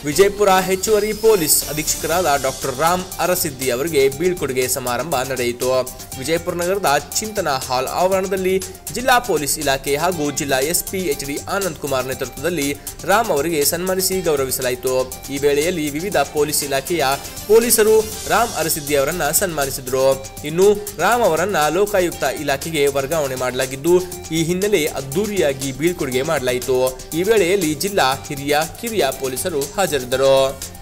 ವಿಜಯಪುರ ಹೆಚ್ಚುವರಿ ಪೊಲೀಸ್ ಅಧೀಕ್ಷಕರಾದ ಡಾಕ್ಟರ್ ರಾಮ್ ಅರಸಿದ್ದಿ ಅವರಿಗೆ ಬೀಳ್ಕೊಡುಗೆ ಸಮಾರಂಭ ನಡೆಯಿತು ವಿಜಯಪುರ ನಗರದ ಚಿಂತನ ಹಾಲ್ ಆವರಣದಲ್ಲಿ ಜಿಲ್ಲಾ ಪೊಲೀಸ್ ಇಲಾಖೆ ಹಾಗೂ ಜಿಲ್ಲಾ SP H D Anand Kumar ನೇತೃತ್ವದಲ್ಲಿ ರಾಮ್ ಅವರಿಗೆ ಸನ್ಮಾನಿಸಿ ಗೌರವಿಸಲಾಯಿತು ಈ ವೇಳೆಯಲ್ಲಿ ವಿವಿಧ ಪೊಲೀಸ್ ಇಲಾಖೆಯ ಪೊಲೀಸರು ರಾಮ್ ಅರಸಿದ್ದಿ ಅವರನ್ನ ಸನ್ಮಾನಿಸಿದರು ಇನ್ನು ರಾಮ್ ಅವರನ್ನ ಲೋಕಾಯುಕ್ತ ಇಲಾಖೆಗೆ ವರ್ಗಾವಣೆ ಮಾಡಲಾಗಿದ್ದು ಈ ಹಿನ್ನೆಲೆ ಅದ್ದೂರಿಯಾಗಿ ಬೀಳ್ಕೊಡುಗೆ ಮಾಡಲಾಯಿತು ಈ ವೇಳೆಯಲ್ಲಿ ಜಿಲ್ಲಾ ಹಿರಿಯ ಕಿರಿಯ ಪೊಲೀಸರು ಹಾಜರಿದ್ದರು